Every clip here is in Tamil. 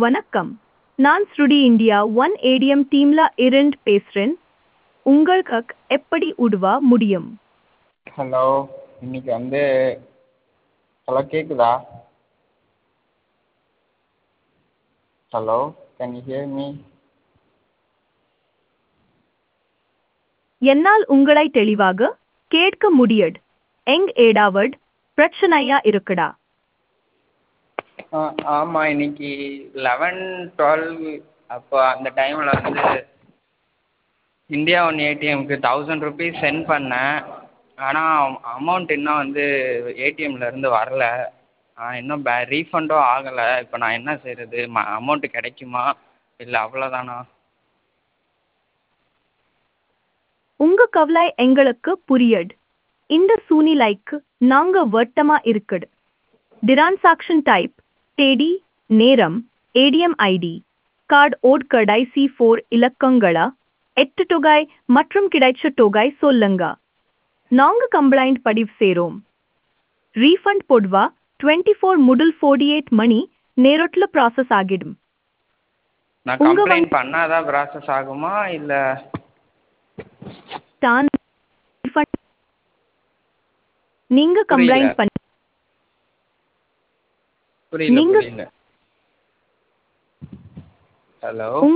வணக்கம் நான் ஸ்ருடி இந்தியா ஒன் ஏடிஎம் டீம்ல இருந்து பேசுறேன் உங்களுக்கு எப்படி உதவ முடியும் ஹலோ இன்னைக்கு வந்து ஹலோ கேட்குதா hello can you hear me என்னால் உங்களை தெளிவாக கேட்க முடியட் எங் ஏடாவட் பிரச்சனையா இருக்குடா ஆ ஆமாம் இன்னைக்கு லெவன் டுவெல் அப்போ அந்த டைமில் வந்து இந்தியா ஒன் ஏடிஎம்க்கு தௌசண்ட் ருபீஸ் சென்ட் பண்ணேன் ஆனால் அமௌண்ட் இன்னும் வந்து ஏடிஎம்ல இருந்து வரல இன்னும் பே ரீஃபண்டும் ஆகலை இப்போ நான் என்ன செய்கிறது ம அமௌண்ட்டு கிடைக்குமா இல்லை அவ்வளோதானா உங்க கவலை எங்களுக்கு புரியட் இந்த சூழ்நிலைக்கு நாங்க வட்டமா இருக்குடு டிரான்சாக்ஷன் டைப் தேதி நேரம் ஏடிஎம் ஐடி கார்டு ஓட் கடைசி ஃபோர் இலக்கங்களா எட்டு தொகை மற்றும் கிடைச்ச தொகை சொல்லுங்க நாங்க கம்ப்ளைண்ட் பதிவு செய்றோம் ரீஃபண்ட் பொதுவா டுவெண்ட்டி ஃபோர் முதல் ஃபோர்ட்டி எயிட் மணி நேரத்துல ப்ராசஸ் ஆகிடும் நான் உங்க கம்ப்ளைண்ட் பண்ணாதான் ப்ராசஸ் ஆகுமா இல்லை தான் refund- நீங்க புரியல. கம்ப்ளைண்ட் பண்ணி புரியல நீங்க- புரியல ஹலோ உங்-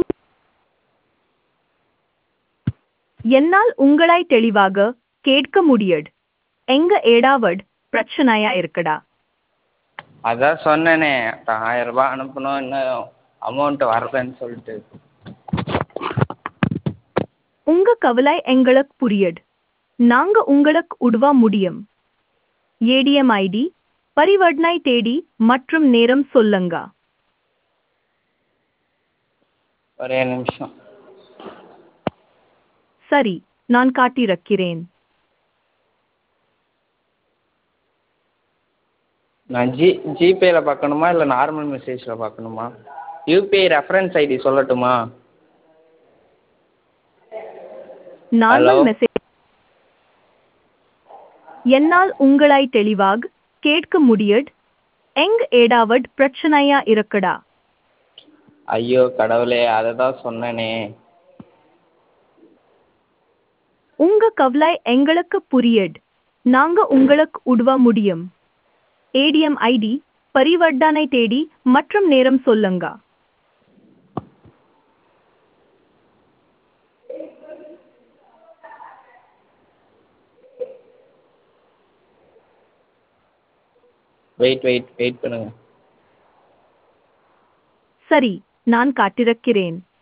என்னால் உங்களை தெளிவாக கேட்க முடியட் எங்க ஏடாவட் பிரச்சனையா இருக்குடா அதான் சொன்னேனே ஆயிரம் ரூபாய் அனுப்பணும் இன்னும் அமௌண்ட் வரலன்னு சொல்லிட்டு உங்க கவலை எங்களுக்கு புரியட் நாங்க உங்களுக்கு உதவ முடியும் ஏடிஎம் ஐடி பரிவர்த்தனை தேதி மற்றும் நேரம் சொல்லுங்க ஒரே நிமிஷம் சரி நான் காட்டியிருக்கிறேன் நான் ஜி ஜிபேல பார்க்கணுமா இல்லை நார்மல் மெசேஜில் பார்க்கணுமா யூபிஐ ரெஃபரன்ஸ் ஐடி சொல்லட்டுமா நார்மல் Hello? மெசேஜ் என்னால் உங்களை தெளிவாக கேட்க முடியட் எங் ஏடாவட் பிரச்சனையா இருக்குடா ஐயோ கடவுளே அதை தான் சொன்னேனே உங்க கவலை எங்களுக்கு புரியட் நாங்க உங்களுக்கு உதவ முடியும் ஏடிஎம் ஐடி பரிவர்த்தனை தேதி மற்றும் நேரம் சொல்லுங்க வெயிட் வெயிட் வெயிட் பண்ணுங்க சரி நான் காட்டிருக்கிறேன்